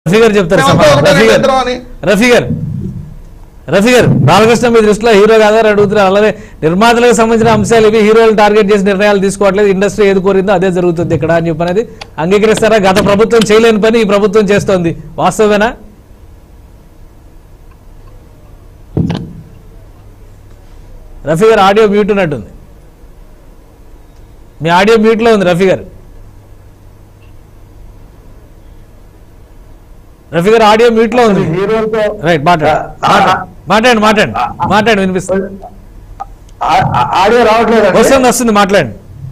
రఫీ గారు చెప్తారు మేమంతా సమాధానం. ఒకటే రఫీ గారు ఇద్దరం అని. రఫీ గారు రఫీ గారు బాలకృష్ణ మీ దృష్టిలో హీరో కాదా అని అడుగుతున్నారు అలాగే నిర్మాతలకు సంబంధించిన అంశాలు ఇవి హీరోలు టార్గెట్ చేసి నిర్ణయాలు తీసుకోవట్లేదు ఇండస్ట్రీ ఏది కోరిందో అదే జరుగుతుంది ఇక్కడ అని చెప్పనేది అంగీకరిస్తారా గత ప్రభుత్వం చేయలేని పని ఈ ప్రభుత్వం చేస్తోంది వాస్తవేనా రఫీ గారు ఆడియో మ్యూట్ ఉన్నట్టుంది మీ ఆడియో మ్యూట్ లో ఉంది రఫీ గారు రఫీ గారు ఆడియో మ్యూట్ లో ఉంది హీరోలతో రైట్ మాట్లాడు మాట్లాడు. మాట్లాడండి మాట్లాడండి మాట్లాడండి వినిపిస్తుంది ఆ- ఆ- ఆడియో రావట్లేదు వస్తుంది వస్తుంది మాట్లాడండి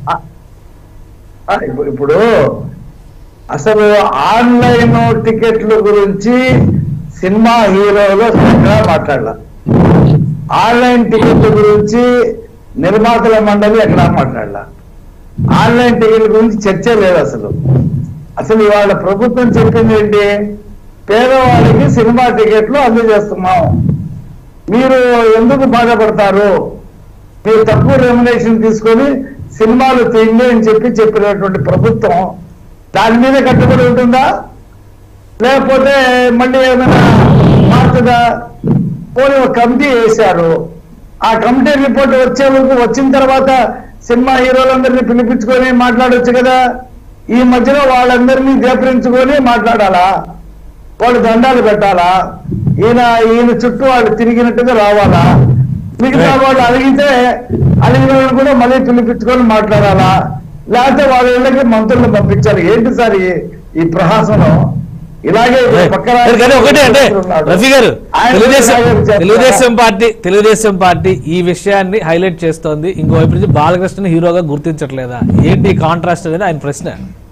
ఇప్పుడు అసలు ఆన్లైన్ టికెట్ల గురించి సినిమా హీరోలు ఎక్కడా మాట్లాడాల ఆన్లైన్ టికెట్ల గురించి నిర్మాతల మండలి ఎక్కడా మాట్లాడాల ఆన్లైన్ టికెట్ల గురించి చర్చే లేదు అసలు అసలు ఇవాళ ప్రభుత్వం చెప్పింది ఏంటి పేదవాళ్ళకి సినిమా టికెట్లు అందజేస్తున్నాం మీరు ఎందుకు బాధపడతారు మీరు తక్కువ రెమ్యునేషన్ తీసుకొని సినిమాలు తీయండి అని చెప్పి చెప్పినటువంటి ప్రభుత్వం దాని మీద కట్టుబడి ఉంటుందా లేకపోతే మళ్ళీ ఏమైనా మార్చుదా పోనీ ఒక కమిటీ వేశారు ఆ కమిటీ రిపోర్ట్ వచ్చే వరకు వచ్చిన తర్వాత సినిమా హీరోలందరినీ పిలిపించుకొని మాట్లాడొచ్చు కదా ఈ మధ్యలో వాళ్ళందరినీ దేపరించుకొని మాట్లాడాలా వాళ్ళు దండాలు పెట్టాలా ఈయన ఈయన చుట్టూ వాళ్ళు తిరిగినట్టుగా రావాలా మిగతా వాళ్ళు అడిగితే అడిగిన వాళ్ళు కూడా మళ్ళీ పిలిపించుకొని మాట్లాడాలా లేకపోతే వాళ్ళ ఇళ్ళకి మంత్రులను పంపించాలి ఏంటి సార్ ఈ- ఈ ప్రహాసనం ఇలాగే రైట్. పక్కన కానీ కానీ ఒకటే అంటే ఉన్నాడు. రఫీ గారు ఆయన తెలుగుదేశం ఇలాగే చేస్తారా? తెలుగుదేశం పార్టీ తెలుగుదేశం పార్టీ ఈ విషయాన్ని హైలైట్ చేస్తోంది ఇంకోవైపు నుంచి బాలకృష్ణ హీరోగా గుర్తించట్లేదా ఏంటి కాంట్రాస్ట్ అనేది ఆయన ప్రశ్న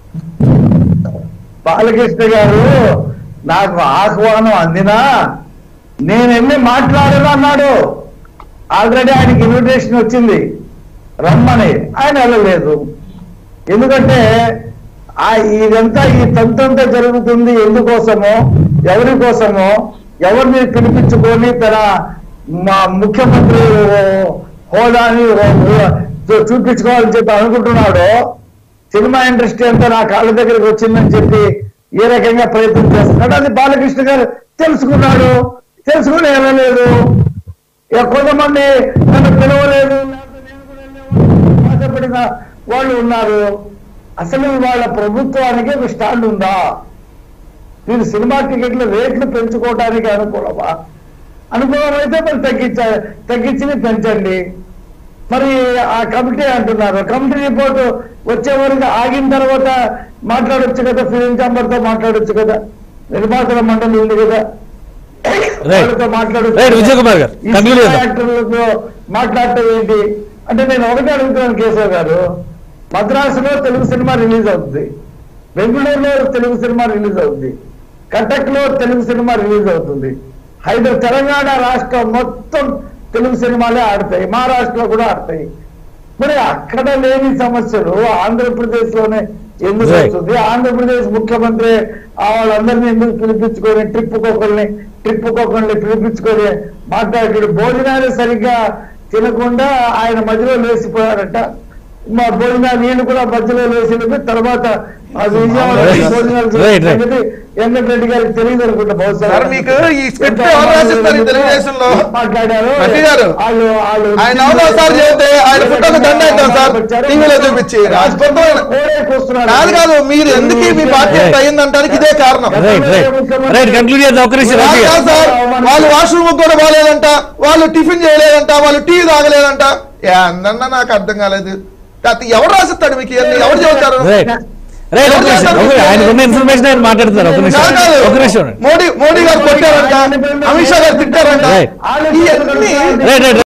బాలకృష్ణ గారు నాకు ఆహ్వానం అందినా నేను వెళ్ళి మాట్లాడను అన్నాడు ఆల్రెడీ ఆయనకి ఇన్విటేషన్ వచ్చింది రమ్మని ఆయన వెళ్ళలేదు ఎందుకంటే ఆ ఇదంతా ఈ తంతంతా జరుగుతుంది ఎందుకోసమో ఎవరి కోసమో ఎవరిని పిలిపించుకొని తన మా ముఖ్యమంత్రి హోదాని చూ- చూపించుకోవాలని చెప్పి అనుకుంటున్నాడో సినిమా ఇండస్ట్రీ అంతా నా కాళ్ళ దగ్గరికి వచ్చిందని చెప్పి ఏ రకంగా ప్రయత్నం చేస్తున్నాడు అది బాలకృష్ణ గారు తెలుసుకున్నాడు తెలుసుకుని వెళ్ళలేదు ఇక కొంతమంది నన్ను పిలవలేదు లేకపోతే నేను కూడా వెళ్ళేవాడిని, బాధపడిన వాళ్ళు ఉన్నారు అసలు వాళ్ళ ప్రభుత్వానికి ఒక స్టాండ్ ఉందా మీరు సినిమా టికెట్ల రేట్లు పెంచుకోవడానికి అనుకూలమా అనుకూలం అయితే మరి తగ్గించ తగ్గించి పెంచండి మరి ఆ కమిటీ అంటున్నారు కమిటీ రిపోర్ట్ వచ్చే వరకు ఆగిన తర్వాత మాట్లాడొచ్చు కదా ఫిలిం ఛాంబర్ తో మాట్లాడొచ్చు కదా నిర్మాతల మండలి ఉంది కదా వాళ్ళతో మాట్లాడొచ్చు రైట్ కదా. విజయ్ కుమార్ గారు ఈ కంక్లూడ్ సినిమా చేద్దాం యాక్టర్లతో మాట్లాడటం ఏంటి అంటే నేను ఒకటే అడుగుతున్నాను కేశవ్ గారు మద్రాసులో తెలుగు సినిమా రిలీజ్ అవుతుంది బెంగళూరులో తెలుగు సినిమా రిలీజ్ అవుతుంది కటక్ లో తెలుగు సినిమా రిలీజ్ అవుతుంది హైదరాబాద్ తెలంగాణ రాష్ట్రం మొత్తం తెలుగు సినిమాలే ఆడతాయి మహారాష్ట్రలో కూడా ఆడతాయి మరి అక్కడ లేని సమస్యలు ఆంధ్రప్రదేశ్ లోనే ఎందుకు Right. వస్తుంది ఆంధ్రప్రదేశ్ ముఖ్యమంత్రి ఆ వాళ్ళందరినీ ఎందుకు పిలిపించుకొని ట్రిప్ ఒకరిని ట్రిప్ ఒకరిని పిలిపించుకొని మాట్లాడాడు భోజనాలు సరిగ్గా తినకుండా ఆయన మధ్యలో లేచిపోయారట మా భోజనాలు వీళ్ళు కూడా మధ్యలో లేచినట్టు తర్వాత ఆ విజయవాడ Right. భోజనాలు Right, right. సంగతి వెంకటరెడ్డి గారికి తెలియదు అనుకుంటా బహుశా సార్, మీకు ఈ script ఎవరు రాసిస్తారు ఈ తెలుగుదేశంలో? మాట్లాడారు రఫీ గారు, వాళ్ళు వాళ్ళు ఆయన అవసరం చెబితే ఆయన ఫోటోలు దండ వేద్దాం సార్ టీవీలో చూపించి రాజపథం కాదు కాదు మీరు ఎందుకు మీ పార్టీ Right. అయ్యిందంటానికి ఇదే కారణం రైట్ రైట్ రైట్ కంక్లూడ్ చేద్దాం ఒక్క నిమిషం రఫీ కాదు గారు కాదు సార్ వాళ్ళు వాష్రూమ్ కూడా బాగాలేదంట వాళ్ళు టిఫిన్ చేయలేదంట వాళ్ళు టీ తాగలేదంట ఏందన్నా నాకు అర్థం కాలేదు కాకపోతే ఎవరు రాసిస్తాడు మీకు ఇవన్నీ ఎవరు చెబుతారు రైట్ రైట్ ఒక నిమిషం ఒక- ఆయనకు ఉన్న ఇన్ఫర్మేషన్ ఆయన మాట్లాడుతున్నారు ఒక నిమిషం కాదు కాదు. ఒక నిమిషం మోడీ మోడీ గారు కొట్టారంట అమిత్ షా గారు తిట్టారంట Right. ఇవన్నీ రైట్ రైట్